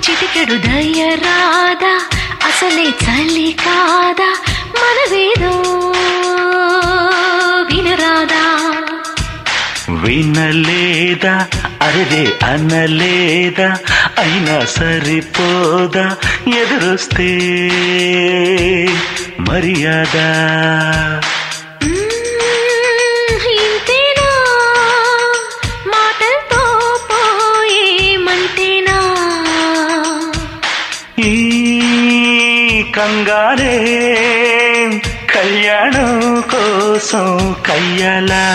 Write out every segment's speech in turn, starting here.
చిటికెడు దయ రాదా అసలే చలి కాదా మనవేదో వినరాదా వినలేదా అరదే అనలేదా అయినా సరిపోదా ఎదురొస్తే మర్యాద మ్మ్, ఇంతేనా మాటలతో పోయేమంటేనా ఈ కంగారే కళ్యాణం కోసం కయ్యాలా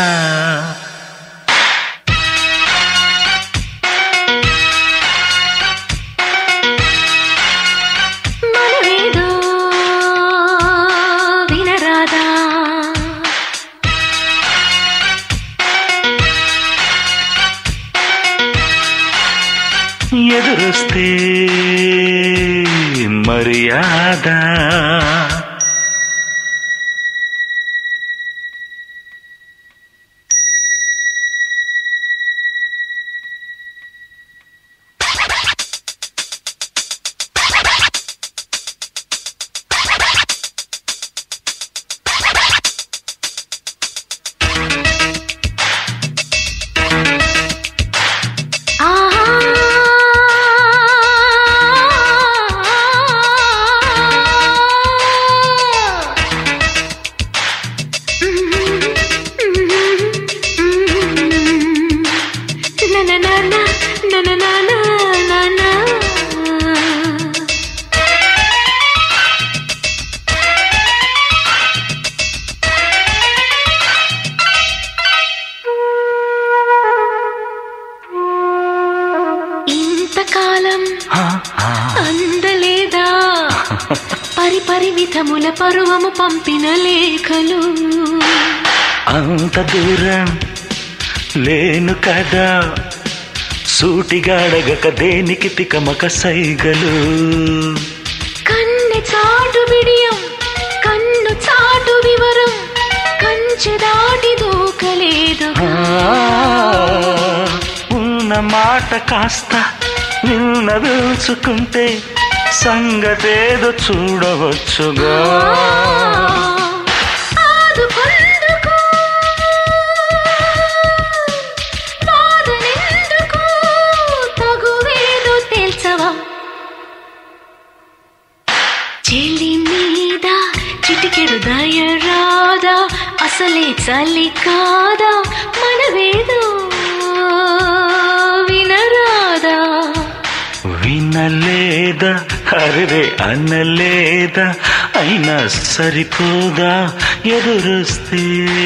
మనవేదో వినరాదా ఎదురొస్తే మర్యాద ఇంతకాలం ఆ, ఆ. అందలేదా పరి పరిమితముల పరువము పంపిన లేఖలు అంత దూరం లేను కదా సూటిగాడగక దేనికి తికమక సైగలు కన్నె చాటు బిడియం కన్ను చాటు వివరం కంచె దాటి దూకలేదు ఆ, ఉన్న మాట కాస్త నిన్న తెలుసుకుంటే సంగతేదో చూడవచ్చుగా ఆదుకొందుకు బాధనెందుకు తగువేదో తెలుసవా చెలి మీద చిటికెడు దయ రాదా అసలే చలి కాదా మనవేదో వినరాదా వినలేదా అరే అనలేదా అయినా సరిపోదా ఎదురొస్తే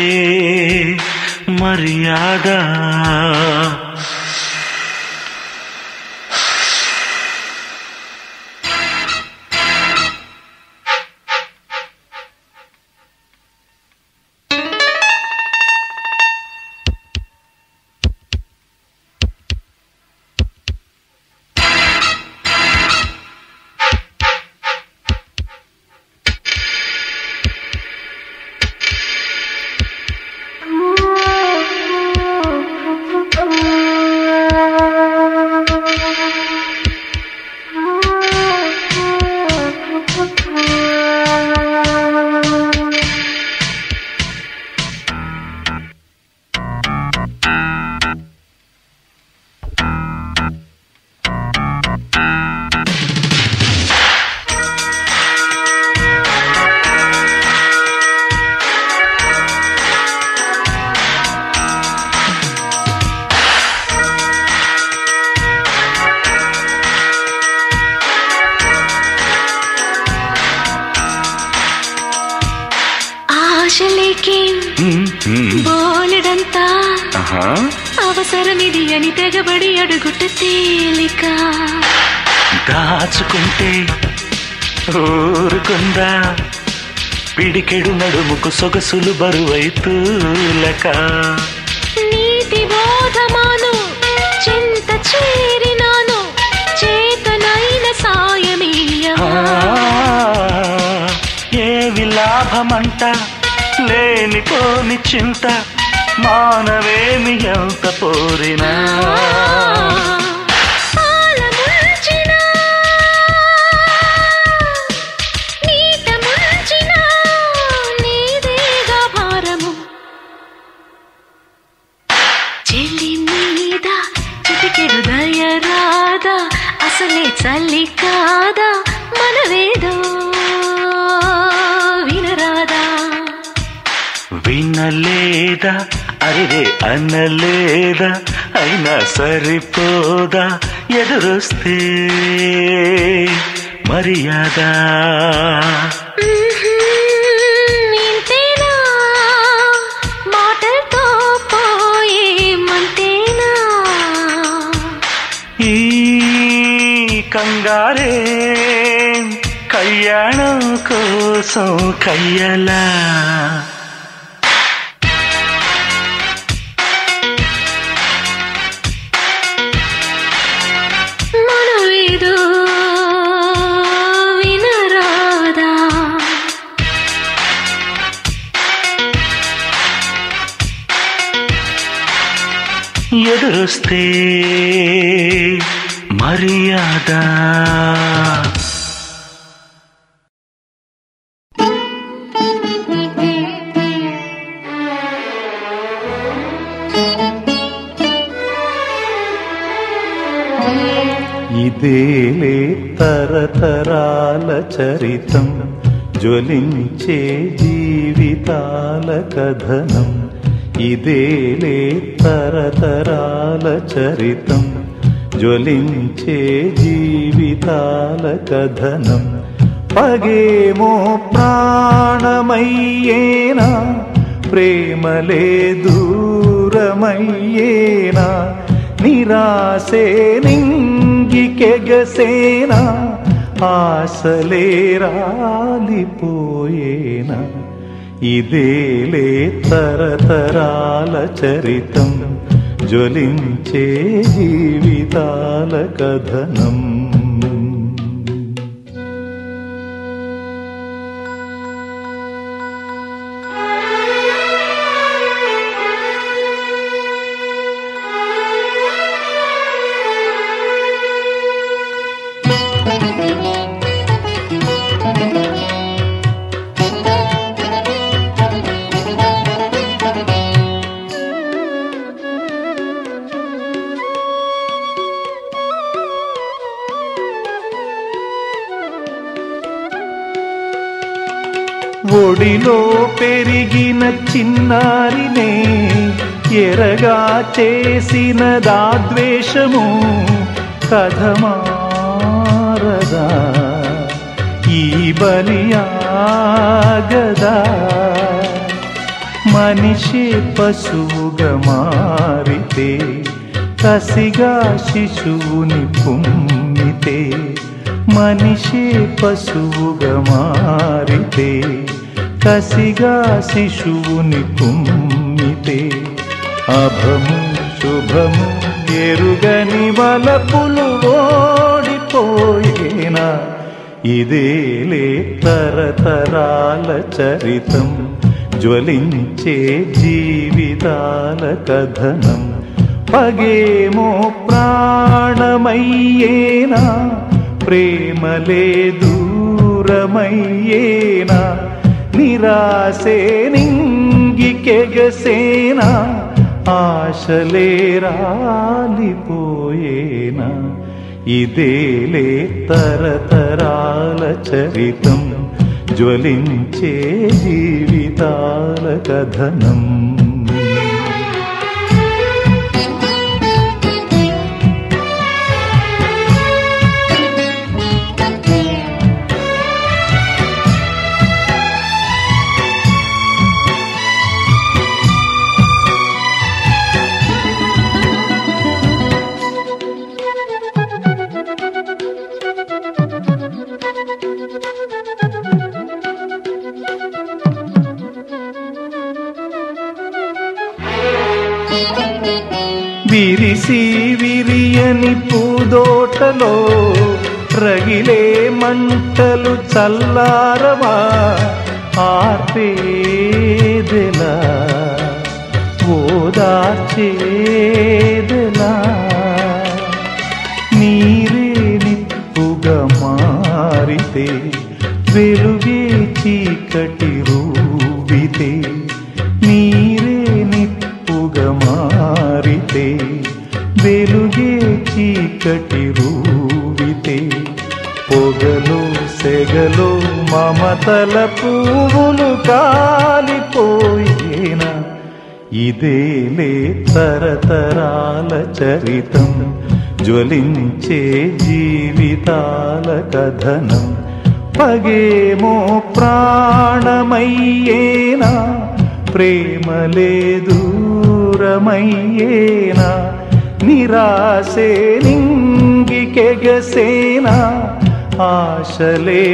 మర్యాద ఆశలేకే ఉమ్, ఉమ్. బోలెడంతా ఆహా. అవసరమిది అని తెగబడి అడుగుట తేలిక దాచుకుంటే ఊరుకుందా పిడికెడు నడుముకు సొగసులు బరువైతూలక నీతి బోధమాను చింత చేరినాను చేతనైన సాయమీయవా ఏవి లాభమంట లేనిపోని చింత మానవేమి ఎంత పోరినా పాలముంచిన చల్లి కాదా మనవేదో వినరాదా వినలేదా అరే అనలేదా అయినా సరిపోదా ఎదురొస్తే మర్యాద ఇంతేనా మాటలతో పోయే మంతేనా ఈ కంగారే కళ్యాణం కోసం కయ్యలా మనవేదో వినరాదా ఎదురొస్తే మర్యాద ఇదేలే తరతరాల చరితం జ్వలించే జీవితాల కథనం ఇదేలే తరతరాల చరితం జ్వలించే జీవితాల కథనం పగేమో ప్రాణమయ్యేనా ప్రేమలే దూరమయ్యేనా నిరాశే నింగికెగసేనా ఆశలే రాలిపోయేనా ఇదేలే తరతరాల చరితం జ్వలించే జీవితాల కథనం ఒడిలో పెరిగిన చిన్నారినే ఎరగా చేసిన దాద్వేషము కథమారదా ఈ బలియాగదా మనిషి పశువుగా మారితే కసిగా శిశువుని పుమ్మితే మనిషి పశువుగా మారితే కసిగా శిశువుని పుమ్మితే అభము శుభము ఎరుగని వలపులు ఓడిపోయేనా ఇదేలే తరతరాల చరితం జ్వలించే జీవితాల కథనం పగేమో ప్రాణమయ్యేనా ప్రేమలే దూరమయ్యేనా నిరాశే నింగికెగసేనా ఆశలే రాలిపోయేనా ఇదేలే తరతరాల చరితం జ్వలించే జీవితాల కథనం విరిసి విరియని పూదోటలో రగిలే మంటలు చల్లారవా ఆర్పేదెలా ఓదార్చేదెలా నీరే నిప్పుగా మారితే వెలుగే చీకటి రూపితే నీరే నిప్పుగా మారితే వెలుగే చీకటి రూపితే మొగలు సెగలు మమతల పువ్వులు కాలిపోయేనా ఇదేలే తరతరాల చరితం జ్వలించే జీవితాల కథనం పగేమో ప్రాణమయ్యేనా ప్రేమలే దూరమయ్యేనా నిరాశే నింగికెగసేనా ఆశలే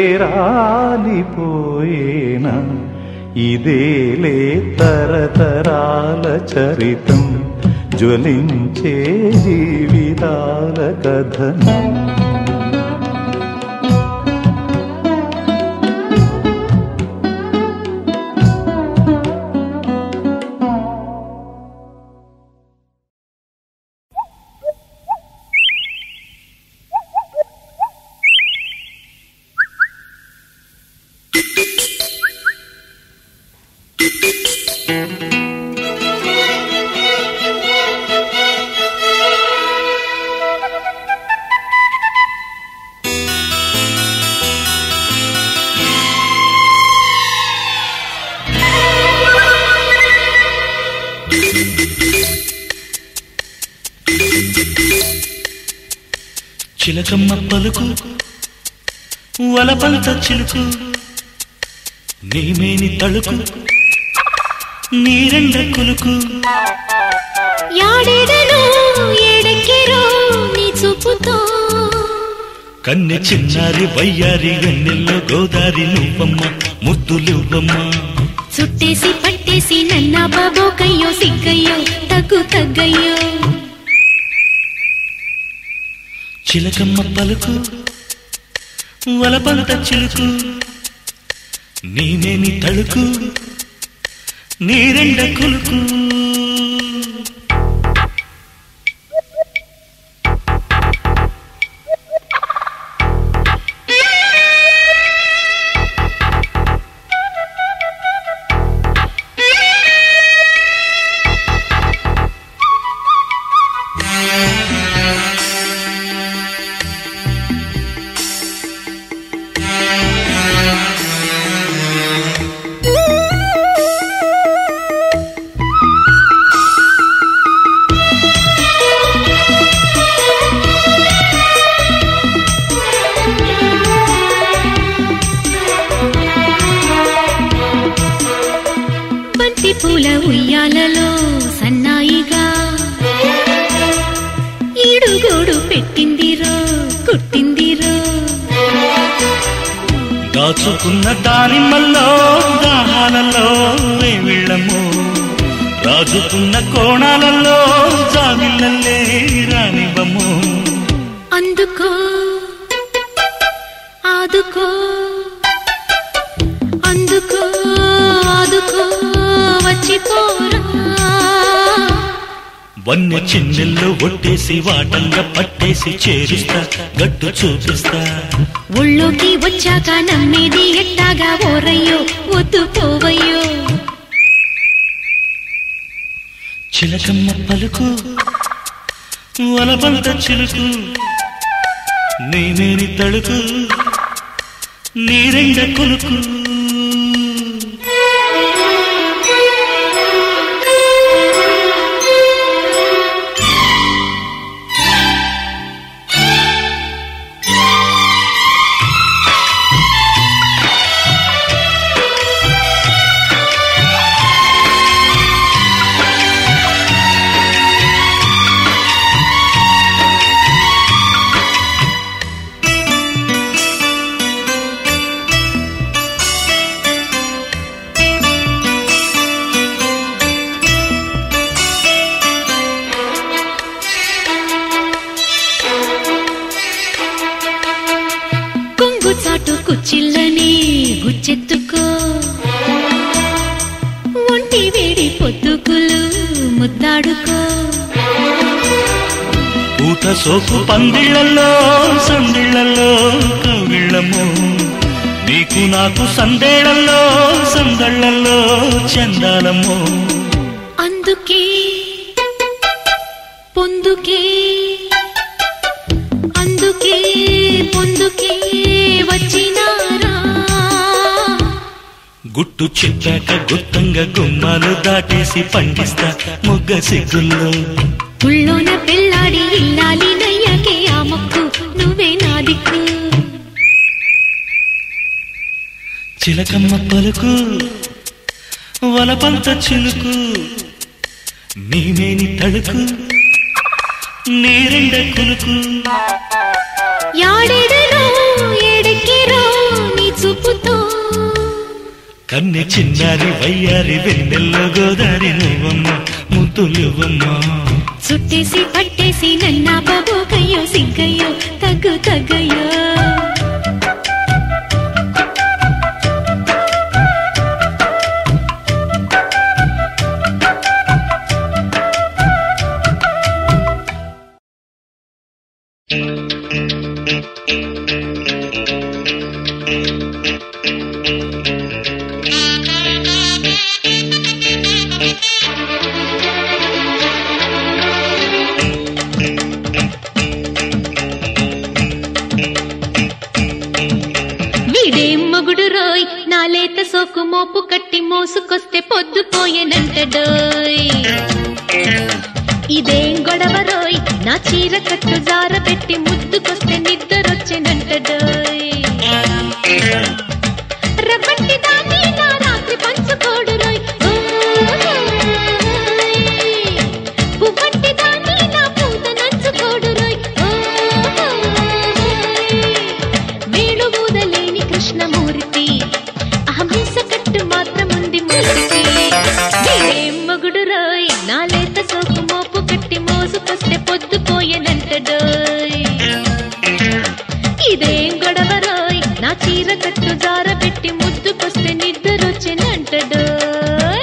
రాలిపోయేనా ఇదేలే తరతరాల చరితం జ్వలించే జీవితాల కథనం చిలకమ్మ పలుకు వలపంత చిలుకు నీమేని తళుకు నీరెండ కులుకు యాడెడను ఎడెక్కిరో నీ చూపుతో కన్నె చిన్నారి వయ్యారి వెన్నెల్లో గోదారి నువ్వమ్మ ముద్దులివ్వమ్మ చుట్టేసి పట్టేసి నన్న బాబోకయ్యో సిగ్గయ్యో తగ్గు తగ్గయ్యో చిలకమ్మ పలుకు వలపంత చిలుకు నీమేని తళుకు నీరెండ కులుకు బంతి పూల ఉయ్యాలలో సన్నాయిగా ఈడుగోడు పెట్టిందిరో కుట్టిందిరో దాచుకున్న దానిమ్మల్లో దాహాలలో వేవిళ్ళము రాజుకున్న కోణాలలో జావిళ్ళల్లే రానివ్వము అందుకో ఆదుకో అందుకో ఆదుకో వచ్చిపోరా వన్య చిన్నెల్లో ఒట్టేసి వాటంగా పట్టేసి చేరుస్తా గట్టు చూపిస్తా ఒళ్ళోకి వచ్చాక నమ్మేది ఎట్టాగా ఓరయ్యో వద్దు పోవయ్యో చిలకమ్మ పలుకు వలబంత చిలుకు నేనేని తడుకు నీరెండ కొలుకు కొంగు చాటు కుచ్చిళ్ళని గుచ్చెత్తుకో ఒంటి వేడి పొత్తుకులు ముద్దాడుకో పూత సోపు పందిళ్లలో సందిళ్లలో కవిళ్ళము నీకు నాకు సందేళ్లలో సందళ్లలో చందాలము అందుకే పొందుకే అందుకే పొందుకే గుట్టు చెప్పాక గుత్తంగా గుమ్మాలు దాటేసి పండిస్తా మొగ్గ సిగ్గుల్లో ఉళ్ళోన పెళ్ళాడి ఇల్లాలి నయ్యాకే ఆ మొక్కు నువ్వే నా దిక్కు చిలకమ్మ పలుకు వలపంత చిలుకు నీమేని తడుకు నీరెండ కులుకు యాడెడరో ఏడెక్కిరో నీ చూపుతో కన్నె చిన్నారి వయ్యారి వెన్నెల్లో గోదారి నువ్వమ్మ ముద్దులువమ్మ చుట్టేసి పట్టేసి నన్నా బాబోకయ్యో సిగ్గయ్యో తగ్గు తగ్గయ్యో వీడేం మొగుడు రోయ్ నా లేత సోకు మోపు కట్టి మోసుకొస్తే పొద్దుపోయేనంటడోయ్ ఇదేం గొడవ రోయ్ నా చీర కట్టు జార పెట్టి ముద్దుకొస్తే నిద్రొచ్చెనంటడోయ్ రవ్వంటి దాన్ని నా రాత్రి పంచుకోడు రోయ్ ఓయ్. పువ్వంటి దాన్ని నా పూత నంచుకోడు రోయ్ ఓయ్. వేణు ఊదలేని కృష్ణమూర్తి అహంస కట్టు మాత్రముంది మూర్తి వీడేం మొగుడు రోయ్ నా లేత సోకు మోపు కట్టి మోసుకొస్తే పొద్దుపోయేనంటడోయ్ ఇదేం గొడవ రోయ్ నా చీర కట్టు జార పెట్టి ముద్దుకొస్తే నిద్రొచ్చినంటడోయ్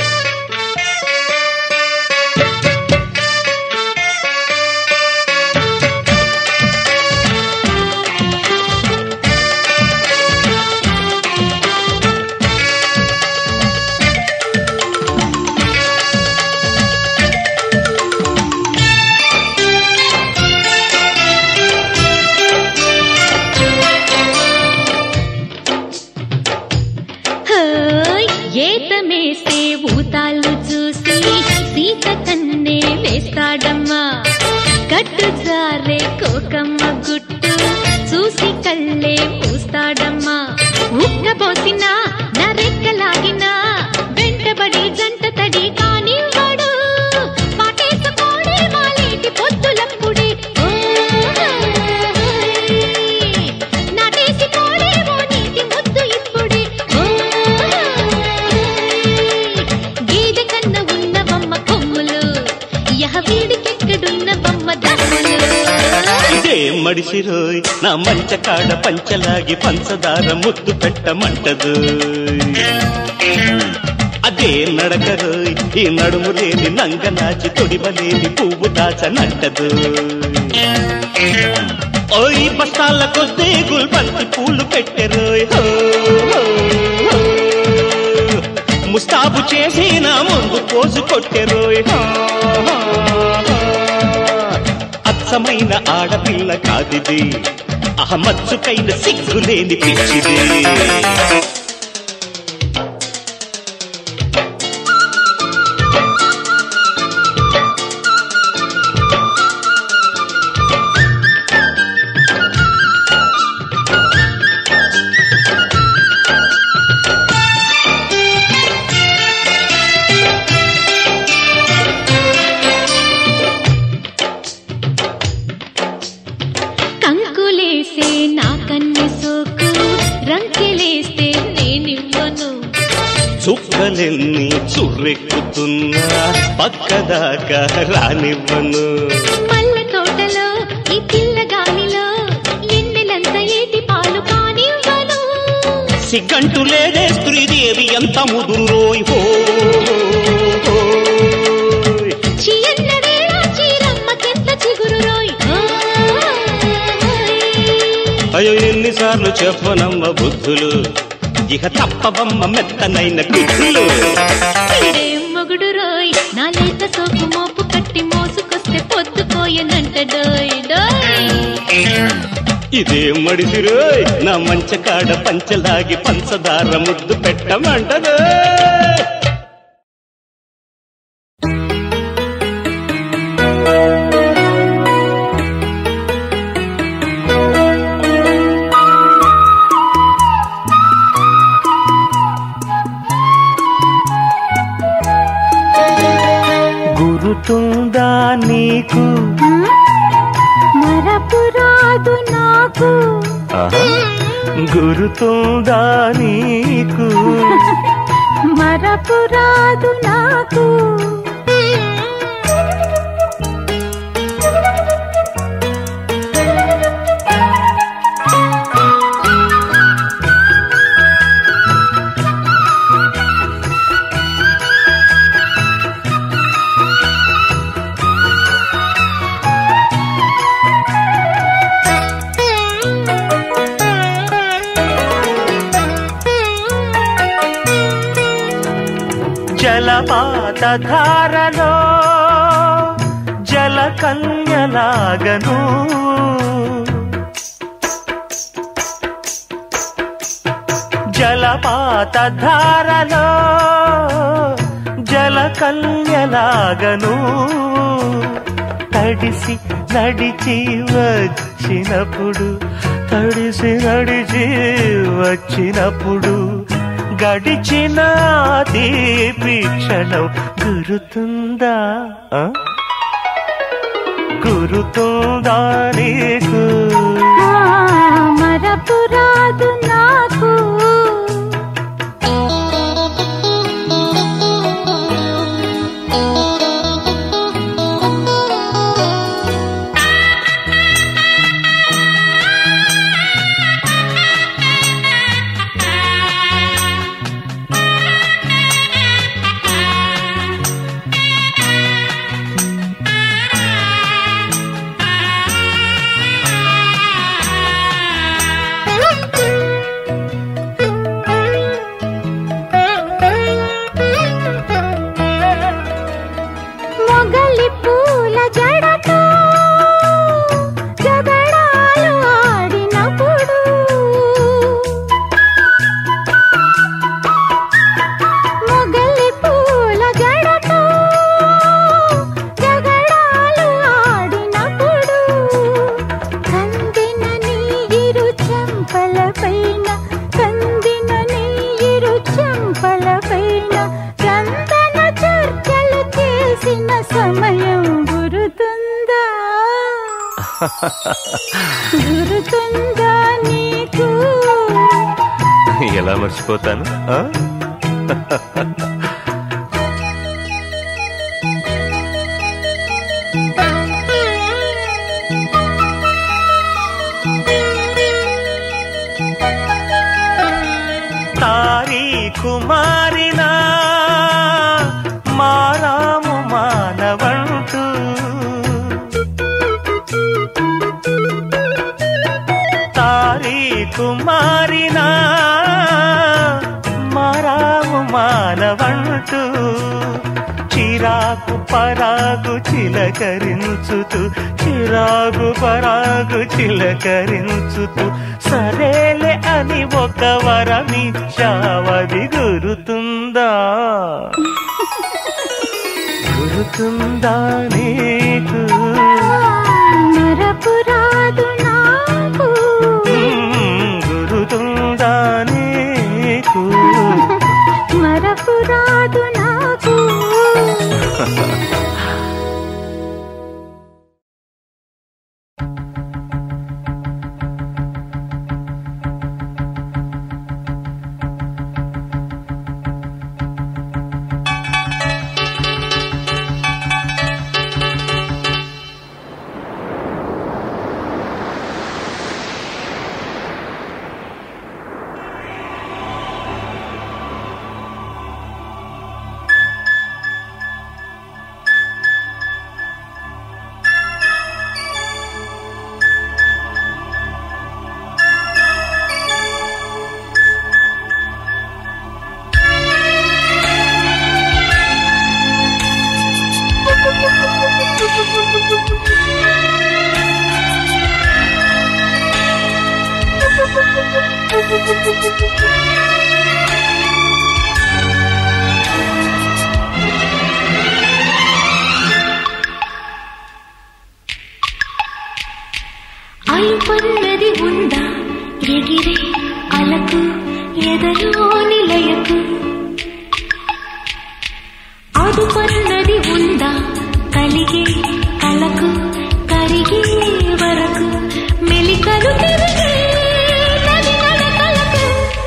హోయ్ ఏతమేసే ఊతాళ్ళు చూసి సీత కన్నే వేస్తాడమ్మా కట్టు జారే కోకమ్మ గుట్టు చూసి కళ్ళే పూస్తాడమ్మా ఉక్కబోసినా నరెక్కలాగినా వెంటబడి జంట తడి కానివ్వడు పాటేసుకోడే మాలేటి పొద్దులప్పుడే ఓయ్. నాటేసి పోడేమో నీటి ముద్దు ఇప్పుడే ఓయ్. గేదె కన్న ఉన్న బొమ్మ కొమ్ములు యహ వీడికెక్కడున్న బొమ్మ దమ్ములు ఇదే మడిసిరోయ్ నా మంచ కాడ పంచలాగి పంచదార ముద్దు పెట్టమంటదు అదే నడకరోయ్ ఈ నడుము లేని నంగనాచి తొడివలేని పువ్వు దాచనంటదు ఓయ్ బస్తాల కొద్ది గుల్బంతి పూలు పెట్టెరోయ్ హో, హో, హో. ముస్తాబు చేసి నా ముందు పోజు కొట్టెరోయ్ హో, హో, హో. అచ్చమైన ఆడపిల్ల కాదిది అహమచ్చుకైన సిగ్గులేని పిచ్చిది కంకులేసే నా కన్నె సోకు రంకెలేస్తే నేనివ్వను చుక్కలెన్ని చుర్రెక్కుతున్నా పక్కదాకా రానివ్వను మల్లె తోటలో ఈ పిల్ల గాలిలో ఎన్నెలంత ఏటి పాలు కానివ్వను సిగ్గంటు లేదే స్త్రీదేవి ఎంత ముదురు రోయ్ హో హో, హోయ్. చీయన్న వేళ చీరమ్మకెంత చిగురు రోయ్ అయ్యో ఎన్నిసార్లు చెప్పనమ్మ బుద్ధులు ఇక తప్పవమ్మ మెత్తనైన పిచ్చులు వీడేం మొగుడు రోయ్ నా లేత సోకు మోపు కట్టి మోసుకొస్తే పొద్దుపోయనంట డోయ్ డోయ్ ఇదే మడిసిరోయ్ నా మంచకాడ పంచలాగి పంచదార ముద్దు పెట్టమంటదో గురుతుందా నీకు మరపురాదు నాకు ఆహా. గురుతుందా నీకు మరపురాదు నాకు జలపాత ధారలో జల కన్యలాగను జలపాత ధారలో జల కన్యలాగను తడిసి నడిచి వచ్చినప్పుడు తడిసి నడిచి వచ్చినప్పుడు గడిచిన తీపి క్షణం గురుతుందా ఆ? గురుతుందా నీకు ఆ, మరపురాదు నాకు మొగలి పూల జడతో జగడాలు ఆడినప్పుడు మొగలి పూల జడతో జగడాలు ఆడినప్పుడు కందిన నీరు చెంపల పైన కందిన నీరు చెంపల పైన చందన చర్చలు చేసిన సమయం గురుతుందా గురుతుందా నీకు ఎలా మర్చిపోతాను ఆ? తారీఖు మారినా మారాము మానవంటూ తారీఖు మారినా మారాము మానవంటూ చిరాకు పరాగు చిలకరించుతూ చిరాగు పరాగు చిలకరించుతూ సరేలే అని ఒక వరమిచ్చావది గురుతుందా గురుతుందా నీకు మరపురాదు నాకు మ్మ్, గురుతుందా నీకు మరపురాదు నాకు అలుపన్నది ఉందా ఎగిరే అలకు ఎదలో నిలయకు అదుపన్నది ఉందా కలిగే కలకు కరిగే వరకు మెలికలు తిరిగే నది నడకలకు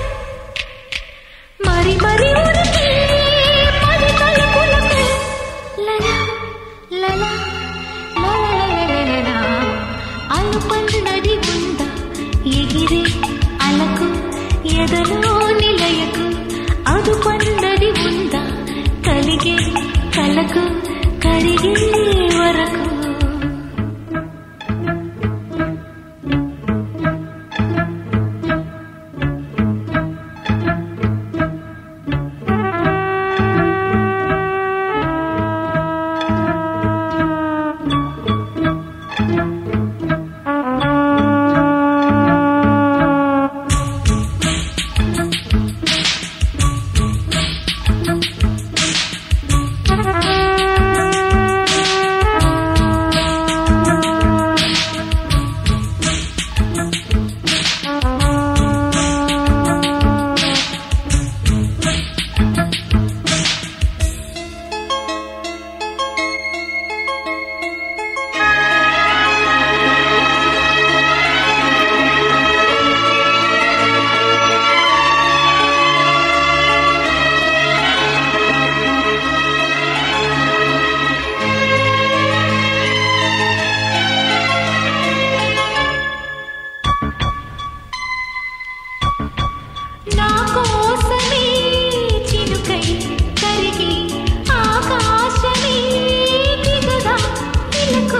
మరి మరి ఉరికి పది తలుపులకు లలా లలా లలలలలలలా. అలుపన్నది ఉందా ఎగిరే అలకు ఎదలో నిలయకు అదుపన్నది ఉందా కలిగే కలకు కరిగే వరకు నా కోసమే చినుకై కరిగి ఆకాశమే దిగదా ఇలకు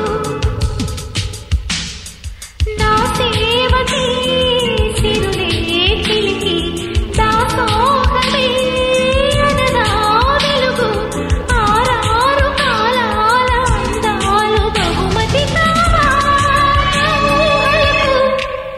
నా సేవకి సిరులే కిలికి దాసోహమే అనదా వెలుగు ఆరారు కాలాల అందాలు బహుమతి కావా ఊహలకు.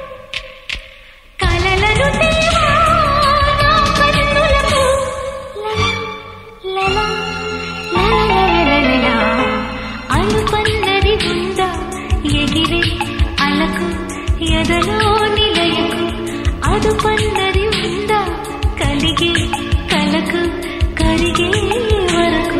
కలలను తేవా నా కన్నులకు లలా లలా లలలలలలా. అలుపన్నది ఉందా ఎగిరే అలకు ఎదలో నిలయకు అదుపన్నది ఉందా కలిగే కలకు కరిగే వరకు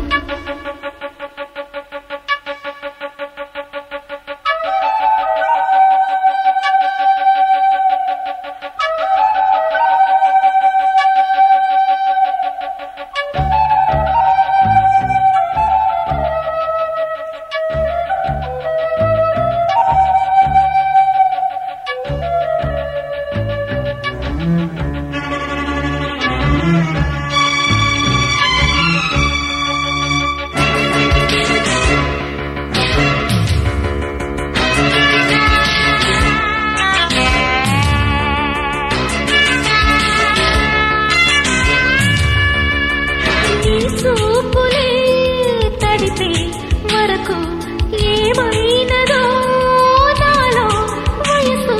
నీ చూపులే తడిపే వరకు ఏమైనదో నాలో వయసు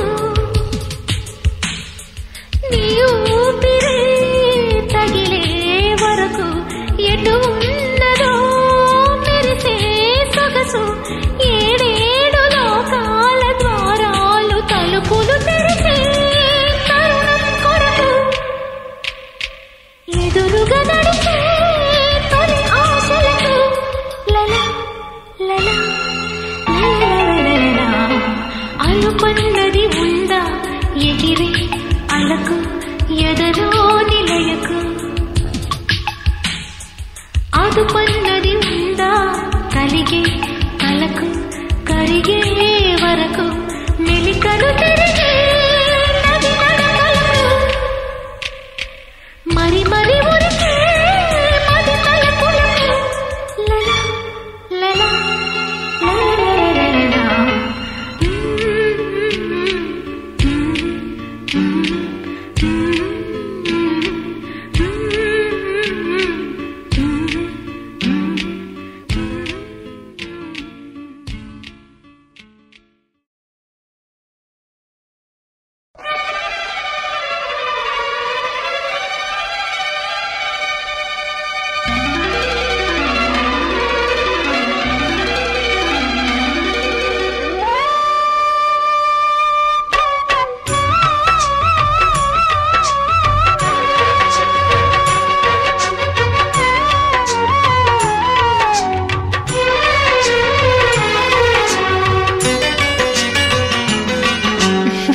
నీ ఊపిరే తగిలే వరకు ఎటు ఉన్నదో మెరిసే సొగసు ఏడేడు లోకాల ద్వారాలు తలుపులు తెరిచే తరుణం కొరకు ఎదురుగా నడిచే తొలి ఆశలకు లలా లలా లలలలలలా. అలుపన్నది ఉందా ఎగిరే అలకు ఎదలో నిలయకు అదుపన్నది ఉందా కలిగే కలకు కరిగే వరకు మెలికలు తిరిగే నది నడకలకు మరి మరి ఉరికే మది తలపులకు లలా లలా లలలలలలా.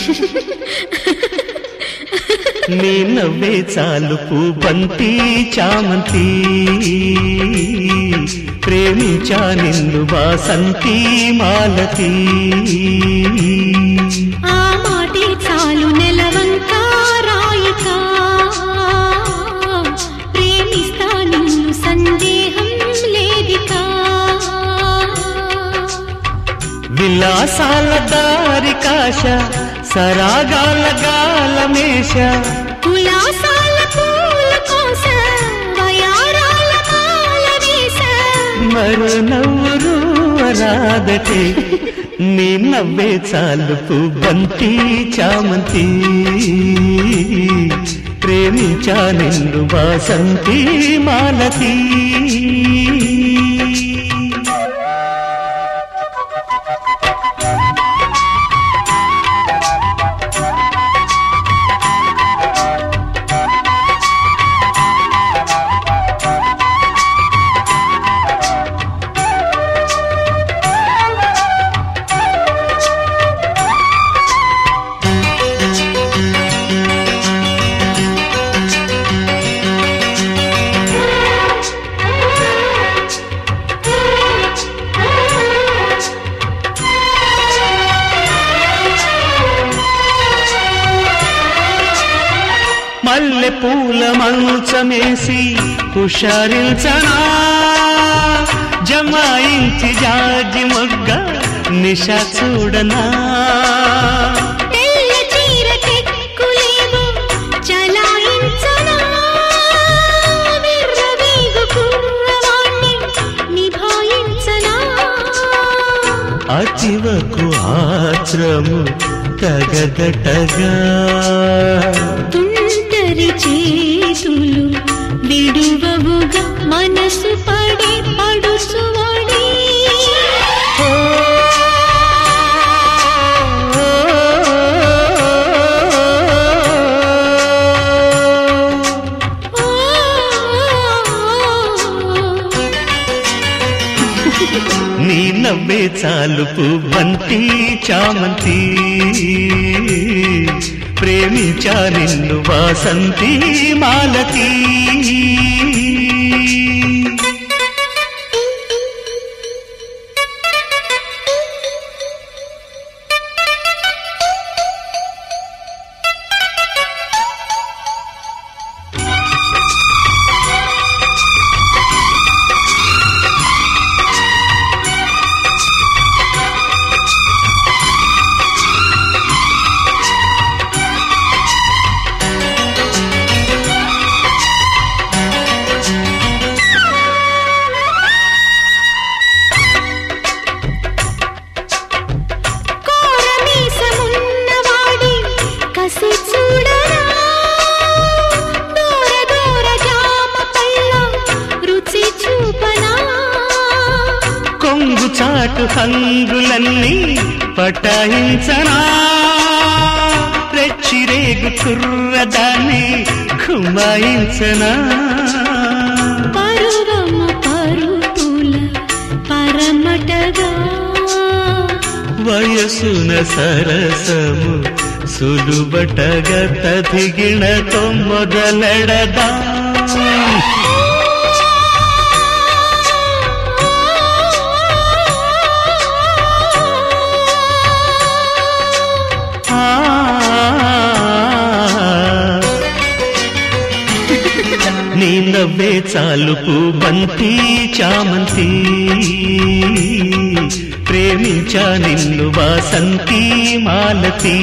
నీ నవ్వే చాలు బంతి చామంతి ప్రేమించా నిన్ను వాసంతి మాలతి ఆ మాటే చాలు నెలవంక రాయిక ప్రేమిస్తా నిన్ను సందేహం లేదికా విలాసాల దారి కాశ సరాగాల గాలమేష కులాసాల పూల కోస వయారాల మాల వేస మరో నవ్వురు రాదటే నీ నవ్వే చాలు బంతి చామంతి ప్రేమించా నిన్ను వాసంతి మాలతి మల్లె పూల మంచమేసి హుషారించనా జమాయించి జాజి మొగ్గ నిష చూడనా తెల్ల చీర టెక్కులేవు చలాయించనా విర్రవీగు కుర్రవాణ్ణి నిభాయించనా అచివకు ఆశ్రము తగదటగా తుంటరి చేతులు విడువవుగా మనసు పడి పడుసువడి నీ నవ్వే చాలు బంతి చామంతి ప్రేమించా నిన్ను వాసంతి మాలతి కోరమీసమున్నవాడి కసి చూడరా దూర దూర జామ పళ్ళ రుచి చూపనా కొంగు చాటు హంగులన్నీ పటాయించనా రెచ్చిరేగు కుర్రదాన్ని ఘుమాయించనా పరువము పరుపుల పరమటగా వయసున సరసము సులుబటగా తదిగిణతో మొదలెడదా ఆ నీ నవ్వే చాలు బంతి చామంతి ప్రేమించా నిన్ను వాసంతి మాలతి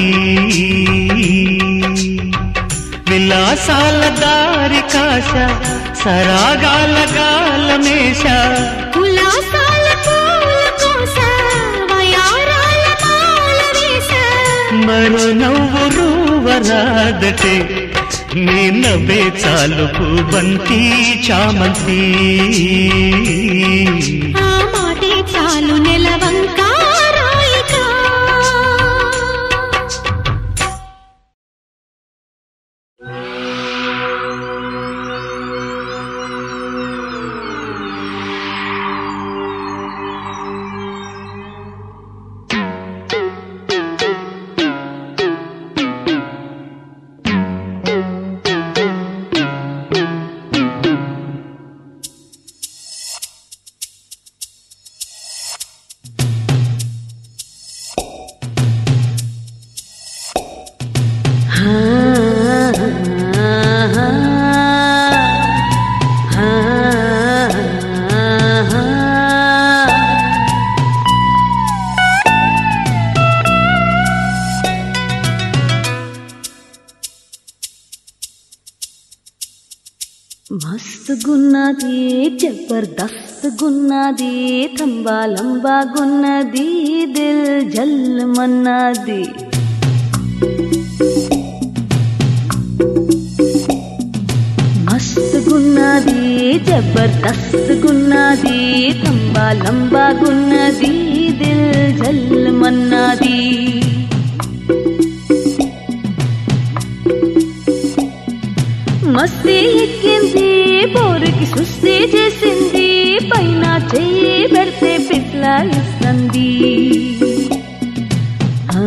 విలాసాల దారి కాశ సరాగాల గాలమేష కులాసాల పూల కోస వయారాల మాల వేస మరో నవ్వురు వరాదటే నీ నవ్వే చాలు బంతి చామంతి ఆ మాటే చాలు నెలవంక రాయిక మస్తు గున్నది జబర్దస్త్ గున్నది తంబా లంబా గున్నది దిల్ జల్మన్నది మస్తు గున్నది జబర్దస్త్ గున్నది తంబా లంబా గున్నది దిల్ జల్మన్నది మస్తీ ఎక్కింది బోరుకి సుస్థి చేసింది పైన చెయ్యి పెడితే పిట్లా ఇస్తుంది ఆ,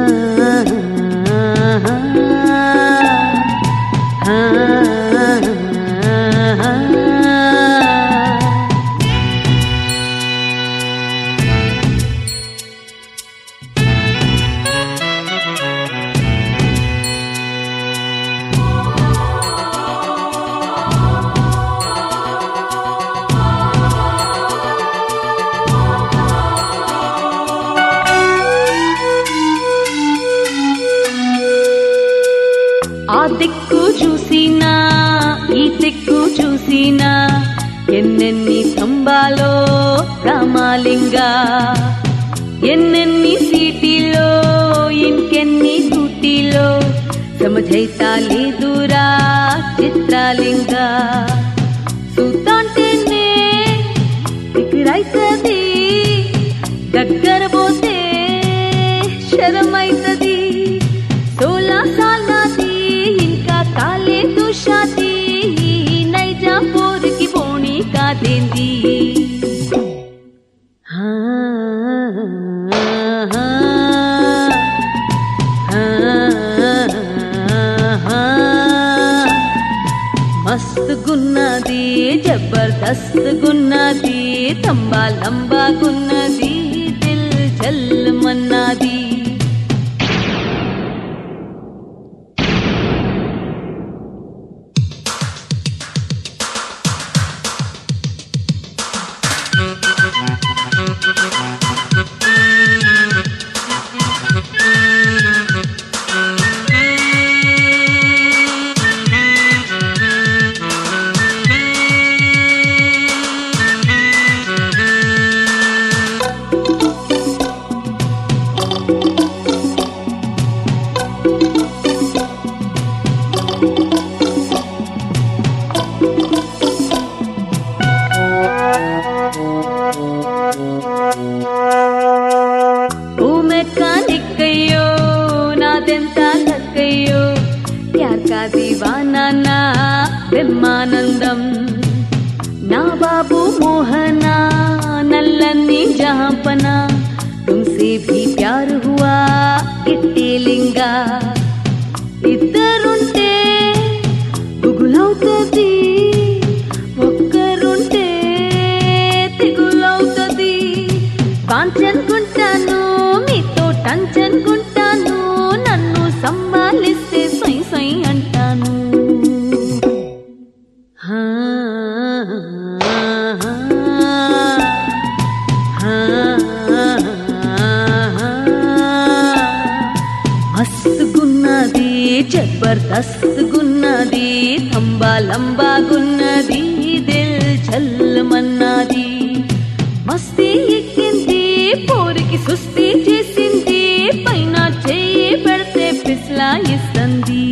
ఆ, ఆ, ఆ. ఆ దిక్కు చూసినా ఈ దిక్కు చూసినా ఎన్నెన్ని స్తంభాలో రామాలింగా ఎన్నెన్ని సీటీలో ఇంకెన్ని తూటీలో సమజైతా లేదురా చిత్రాలింగా చూద్దాంటేనే ఎగిరైతది దగ్గర పోతే శరమైతది సోలా సాలాది ఇంకా కాలేదు షాది నైజా పోరుకి పోనీ కాదేంది హా, హా, హా, హా. మస్తు గున్నది జబర్దస్త్ గున్నది తంబా లంబా గున్నది దిల్ జల్మన్నది ఓ మెకానిక్ అయ్యో నాదెంత లక్కయ్యో ప్యార్ కా దీవానా నా బ్రహ్మానందం నా బాబు మోహనా నల్లని జహాపనా తుమ్సే भी प्यार हुआ ఇట్టే లింగా ఇద్దరుంటే గుగులవుతుంది ఒక్కరుంటే తిగులవుతుంది కాంచనుకుంటాను మీతో టంచనుకుంటాను నన్ను సంభాలిస్తే సై సై అంటాను హా, హా, హా, మస్తు గున్నది జబర్దస్త్ గున్నది తంబా లంబా గున్నది దిల్ చల్లమన్నది మస్తీ ఎక్కింది పోరికి సుస్థి చేసింది పైన చెయ్యి పెడితే పిస్లాయిస్తుంది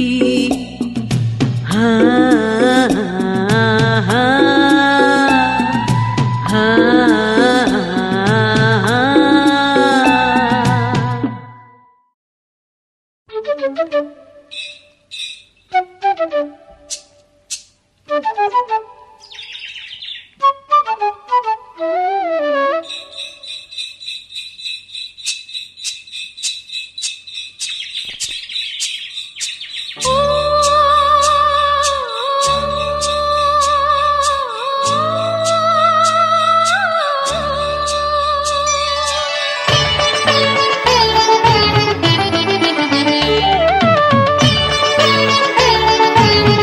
హా, హా, హా, హా. ఆ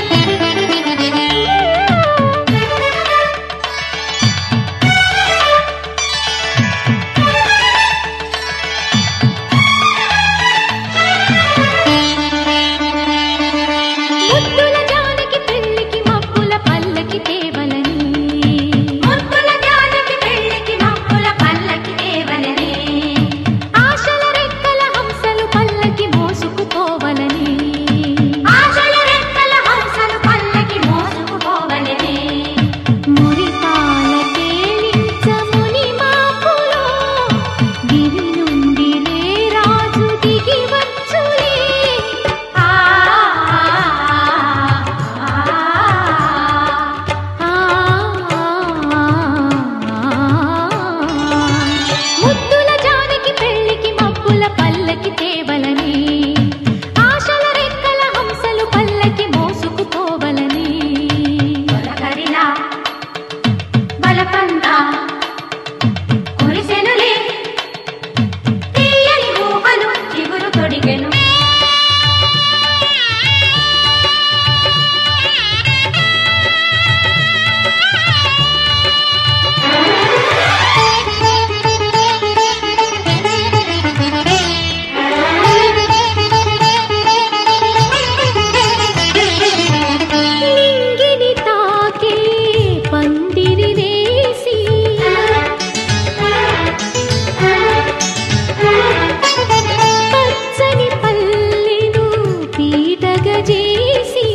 దిగి వచ్చులే ఆ ముద్దుల జానకి పెళ్లికి మబ్బుల పల్లకి తేవలని ఆశల రెక్కల హంసలు పల్లకి మోసుకుపోవలని బలకరిలా బలపంతా కురిసెనులే తీయని ఊహలు చిగురు తొడిగెను లింగిని తాకే పందిరి వేసి పచ్చని పల్లెను పీటగ చేసి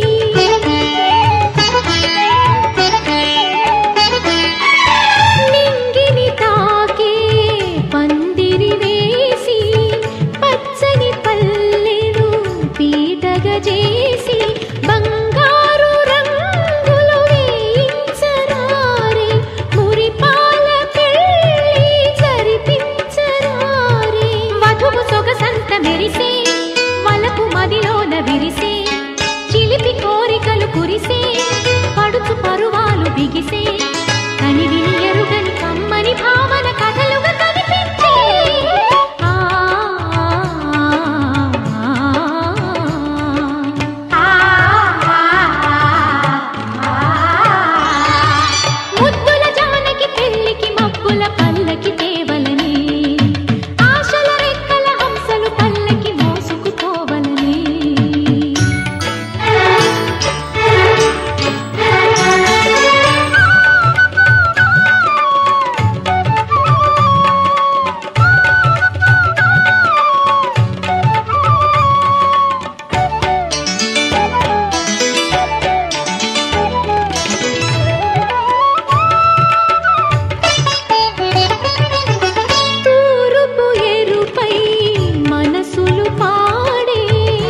లింగిని తాకే పందిరి వేసి పచ్చని పల్లెను పీటగ చేసి బంగారు రంగులు వేయించరారే మురిపాల పెళ్ళి జరిపించరారే వధువు సొగసంత మెరిసే వలపు మదిలోన విరిసే చిలిపి కోరికలు కురిసే పడుచు పరువాలు బిగిసే కని విని ఎరుగని కమ్మని భావన కథలుగా కనిపించే ఆ, ఆ, ముద్దుల జానకి పెళ్లికి మబ్బుల పల్లకి తేవలని ఆశల రెక్కల హంసలు పల్లకి మోసుకుపోవలని తూరుపు ఎరుపై మనసులు పాడే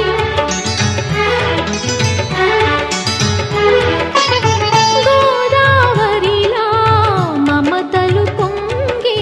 గోదావరిలా మమతలు పొంగే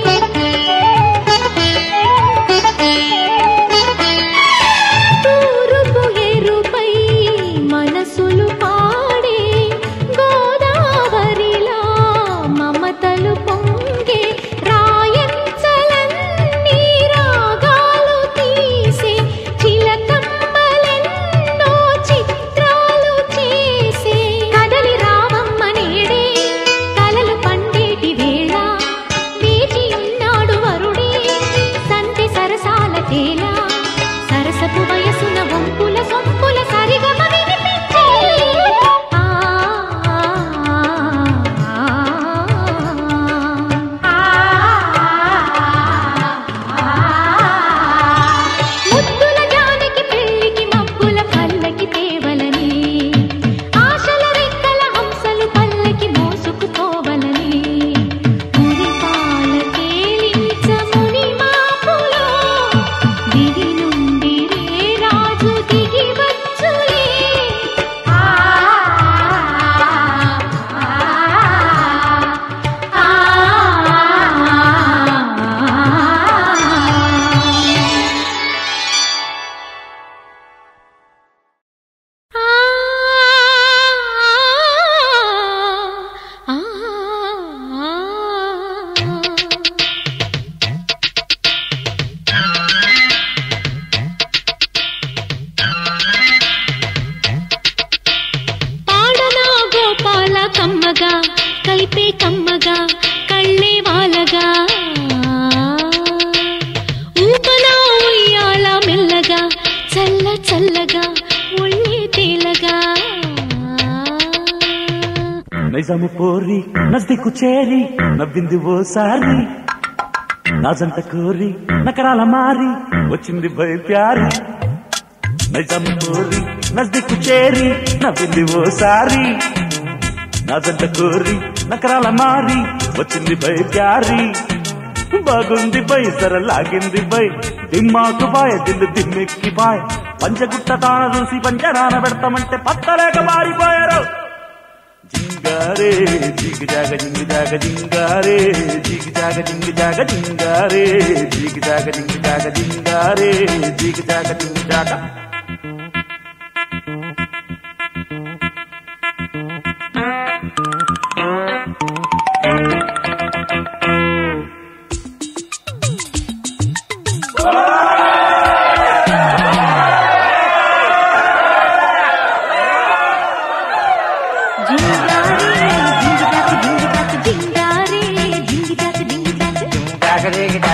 తూరుపు ఎరుపై మనసులు పాడే గోదావరిలా మమతలు పొంగే రాయంచలన్నీ రాగాలు తీసే చిలకమ్మలెన్నో చిత్రాలు చేసే కదలి రామమ్మ నేడే కలలు పండేటి వేళ వేచి ఉన్నాడు వరుడే సంతి సరసాల తేలా సరసపు వయసున వంపుల సొంపుల సరిగమ వినిపించే ఆ, ముద్దుల జానకి పెళ్లికి మబ్బుల పల్లకి తేవలని ఆశల రెక్కల హంసలు పల్లకి మోసుకుపోవలని మురిపాల కేలించ ముని మాపులో దిగి నుండి రే రాజు దిగి వచ్చులే ఆ ఆ ఆ పాడనా గోపాల కమ్మగా కైపే కమ్మగా కళ్ళే వాలగా ఊపనా ఉయ్యాల మెల్లగా చల్ల చల్లగా ఒళ్ళే తేలగా నైజాము పోరి నజ్దికు చేరి నవ్వింది ఓసారి నా జంట కోరి నకరాల మారి వచ్చింది భయ ప్యారి నైజాము కోరి నజ్దికు చేరి నవ్వింది ఓసారి నా జంట కోరి నకరాల మారి వచ్చింది భయ ప్యారి బాగుంది బై సర లాగింది బై దిమ్మాకు బాయ దిల్లు దిమ్మెక్కి బాయ్ పంచగుట్ట తాన చూసి పంచరాన పెడతామంటే పత్తలేక మారిపోయారు జింగారే జిగి జాగ జింగి జాగ జింగారే జిగి జాగ జింగి జాగ జింగారే జిగి జాగ జింగి జాగ జింగారే జిగి జాగ జింగి జాగ జింగారే జింగిటాకు జింగిటాకు జింగారే జింగిటాకు జింగిటాకు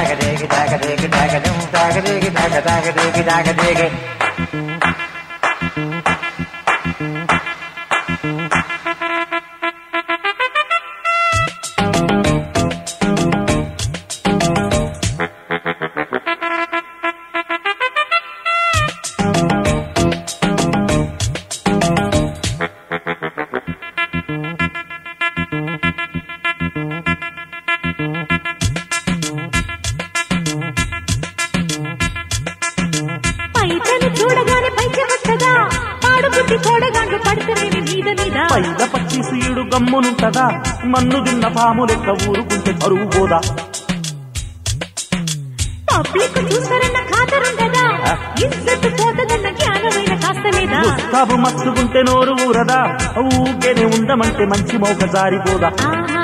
పైతను చూడగానే పైచెమట్టగా పాడుబుద్ధి కోడగాండ్లు పడుతునేవి మీద మీద పైల పచ్చి సీడు గమ్మునుంటదా మన్ను తిన్న పాము లెక్క ఊరుకుంటే కరువు పోదా పబ్లిక్ చూస్తారన్న ఖాతరుండదా ఇజ్జత్ పోతదన్న జ్ఞానమైన కాస్త లేదా ముస్తాబు మస్తుకుంటే నోరు ఊరదా ఊకేనే ఉండమంటే మంచి మౌక జారిపోదా ఆహా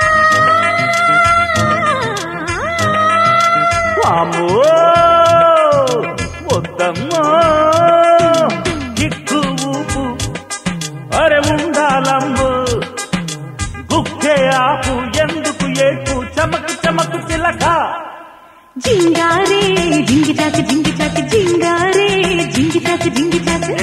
వామ్మో వద్దమ్మో కిక్కు ఊపు అరే ఉండాలమ్ము గుక్కే ఆపు ఎందుకు ఏపు చమకు చమకు చిలక జింగారే జింగిటాకు జింగిటాకు జింగారే జింగిటాకు జింగిటాకు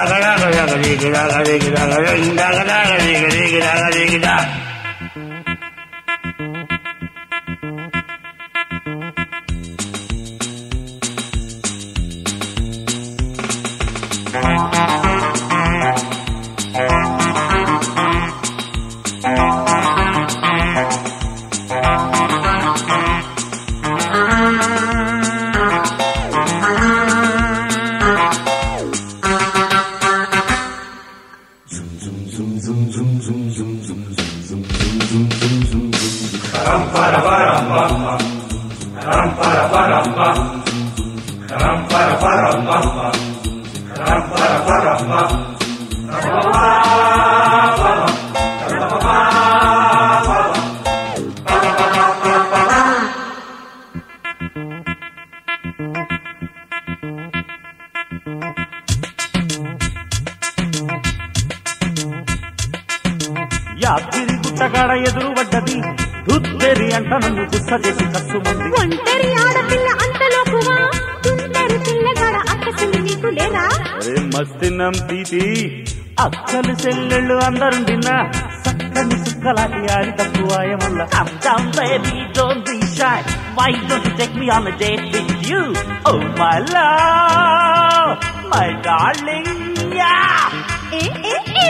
యాత్రి గుట్టగాడ ఎదురు పడ్డది దుత్తెరి అంట నన్ను గుస్స చేసి కస్సు మంది ఒంటరి ఆడపిల్ల అంతలోకువా తుంటరి పిల్లగాడ అక్కసలు నీకు లేరా అరే మస్తినం తీతి అక్కలు చెల్లెళ్ళు అందరుండినా చక్కని సుక్కలాంటి ఆడి తక్కువాయ మల్ల Come down baby don't be shy Why don't you take me on a date with you Oh my love My darling yeah ఏ, ఏ, ఏ,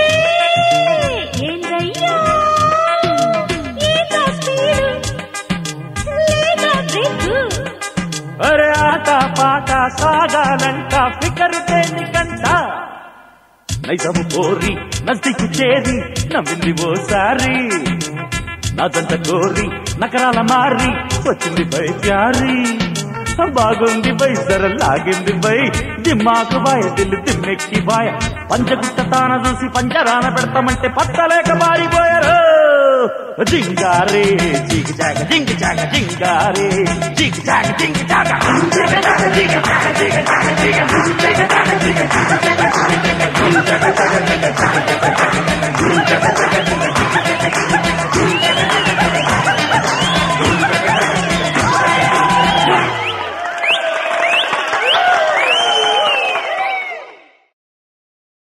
ఏందయ్యా? ఏదో స్పీడు, లేదో బ్రేకు. అరే ఆట పాట సాగాలంట ఫికరు దేనికంట నైజము కోరి నజదికు చేరి నవ్వింది ఓసారి నాదంత కోరి నకరాల మారి వచ్చింది బై ప్యారి బాగుంది బై సర లాగింది బై దిమ్మాకు బాయ దిల్లు దిమ్మెక్కి బాయ పంచగుట్ట తాన చూసి పంచరాన పెడతామంటే పట్టలేక మారిపోయారు జింగారే జిగి జాగ జింగి జాగ జింగారే జిగి జాగ జింగి జాగ జిగి జాగ జిగి జాగ జిగి జాగ జిగి జాగ జిగి జాగ జిగి జాగ జిగి జాగ జిగి జాగ జిగి జాగ జిగి జాగ జిగి జాగ జిగి జాగ